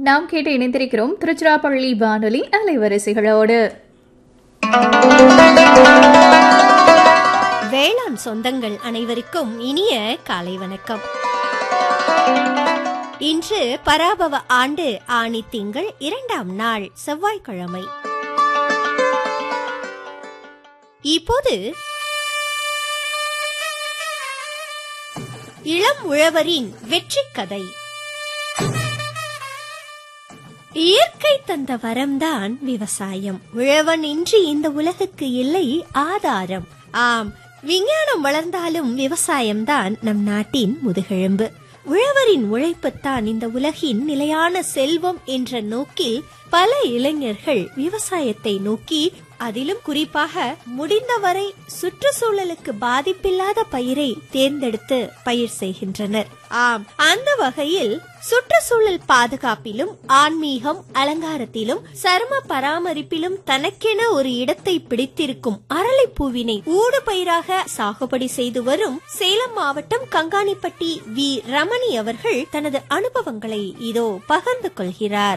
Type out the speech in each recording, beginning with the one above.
நாம் கேட்டு இணைந்திருக்கிறோம் திருச்சிராப்பள்ளி வானொலி அலைவரிசைகளோடு வேளாண் சொந்தங்கள் அனைவருக்கும் இனிய காலை வணக்கம் இன்று பராபவ ஆண்டு ஆணி திங்கள் இரண்டாம் நாள் செவ்வாய்க்கிழமை இப்போது இளம் உழவரின் வெற்றி கதை இயற்கை தந்த வரம்தான் விவசாயம் உழவன் இன்றி இந்த உலகுக்கு இல்லை ஆதாரம் ஆம் விஞ்ஞானம் வளர்ந்தாலும் விவசாயம்தான் நம் நாட்டின் முதுகெலும்பு உழவரின் உழைப்புத்தான் இந்த உலகின் நிலையான செல்வம் என்ற நோக்கில் பல இளைஞர்கள் விவசாயத்தை நோக்கி அதிலும் குறிப்பாக முடிந்தவரை சுற்றுச்சூழலுக்கு பாதிப்பில்லாத பயிரை தேர்ந்தெடுத்து பயிர் செய்கின்றனர் ஆம் அந்த வகையில் சுற்றுச்சூழல் பாதுகாப்பிலும் ஆன்மீகம் அலங்காரத்திலும் சரும பராமரிப்பிலும் தனக்கென ஒரு இடத்தை பிடித்திருக்கும் அரளிப்பூவினை ஊடு பயிராக சாகுபடி செய்து வரும் சேலம் மாவட்டம் கங்காணிப்பட்டி வி ரமணி அவர்கள் தனது அனுபவங்களை இதோ பகிர்ந்து கொள்கிறார்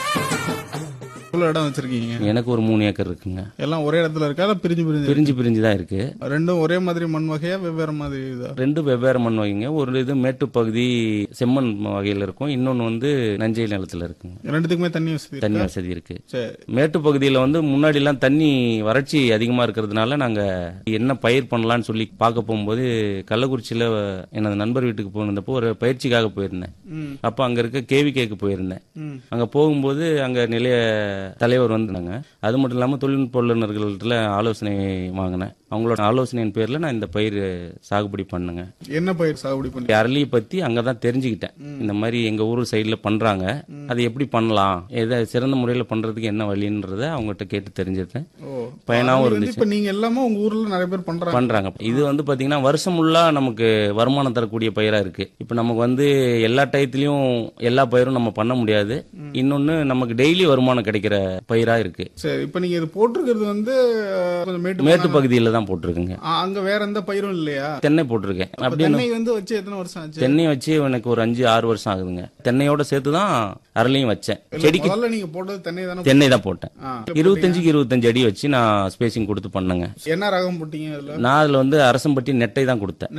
எவ்வளவு இடம் வச்சிருக்கீங்க எனக்கு ஒரு மூணு ஏக்கர் இருக்குங்க எல்லாம் ஒரே இடத்துல இருக்கா இல்ல பிரிஞ்சு பிரிஞ்சு பிரிஞ்சு பிரிஞ்சு தான் இருக்கு ரெண்டும் ஒரே மாதிரி மண் வகையா வெவ்வேறு மாதிரி இதா ரெண்டு வெவ்வேறு மண் வகைங்க ஒரு இது மேட்டு பகுதி செம்மண் வகையில் இருக்கும் இன்னொன்னு வந்து நஞ்சை நிலத்துல இருக்குங்க ரெண்டுத்துக்குமே தண்ணி வசதி தண்ணி இருக்கா? வசதி இருக்கு சரி மேட்டு பகுதியில் வந்து முன்னாடி எல்லாம் தண்ணி வறட்சி அதிகமா இருக்கிறதுனால நாங்க என்ன பயிர் பண்ணலாம்னு சொல்லி பார்க்க போகும்போது கள்ளக்குறிச்சியில எனது நண்பர் வீட்டுக்கு போனப்போ ஒரு பயிற்சிக்காக போயிருந்தேன் ம் அப்ப அங்க இருக்க கேவிகேக்கு போயிருந்தேன் ம் அங்க போகும்போது அங்க நிலைய தலைவர் வந்தாங்க அது மட்டும் இல்லாம தொழில்நுட்ப வல்லுநர்கள்ட்ட ஆலோசனை வாங்கினேன் அவங்களோட ஆலோசனையின் பேர்ல நான் இந்த பயிர் சாகுபடி பண்ணுங்க என்ன பயிர் சாகுபடி பண்ணி அரளியை பத்தி அங்கதான் தெரிஞ்சுக்கிட்டேன் இந்த மாதிரி எங்க ஊர் சைடுல பண்றாங்க அது எப்படி பண்ணலாம் எதை சிறந்த முறையில பண்றதுக்கு என்ன வழின்றத அவங்ககிட்ட கேட்டு தெரிஞ்சிருந்தேன் ஓ பயனாவும் அது வந்து இருந்துச்சு இப்ப நீங்க எல்லாமே உங்க ஊர்ல நிறைய பேர் பண்றாங்க பண்றாங்க இது வந்து பாத்தீங்கன்னா வருஷம் ஃபுல்லா நமக்கு வருமானம் தரக்கூடிய பயிரா இருக்கு இப்ப நமக்கு வந்து எல்லா டயத்துலயும் எல்லா பயிரும் நம்ம பண்ண முடியாது இன்னொன்னு நமக்கு டெய்லி வருமானம் கிடைக்கிற பயிரா இருக்கு சரி இப்ப நீங்க இது போட்டிருக்கிறது வந்து அஹ், கொஞ்சம் மேட்டு மேட்டு மண்ணா- பகுதியில தான் போட்டிருக்குங்க ஆ, அங்க வேற எந்த பயிரும் இல்லையா தென்னை போட்டிருக்கேன் அப்ப அப்படின்னு தென்னை வந்து வச்சு எத்தனை வருஷம் ஆச்சு தென்னை வச்சு எனக்கு ஒரு அஞ்சு ஆறு வருஷம் ஆகுதுங்க தென்னையோட சேர்த்து தான் அரளியும் வச்சேன் இல்ல, செடிக்கு முதல்ல நீங்க போட்டது தென்னை தானே தென்னை தான் போட்டேன் ஆ. இருபத்தஞ்சுக்கு இருபத்தஞ்சு அடி வச்சு நான் ஸ்பேசிங் கொடுத்து பண்ணேங்க என்ன ரகம் போட்டீங்க அதுல நான் அதுல வந்து அரசம்பட்டி நெட்டை தான் கொடுத்தேன்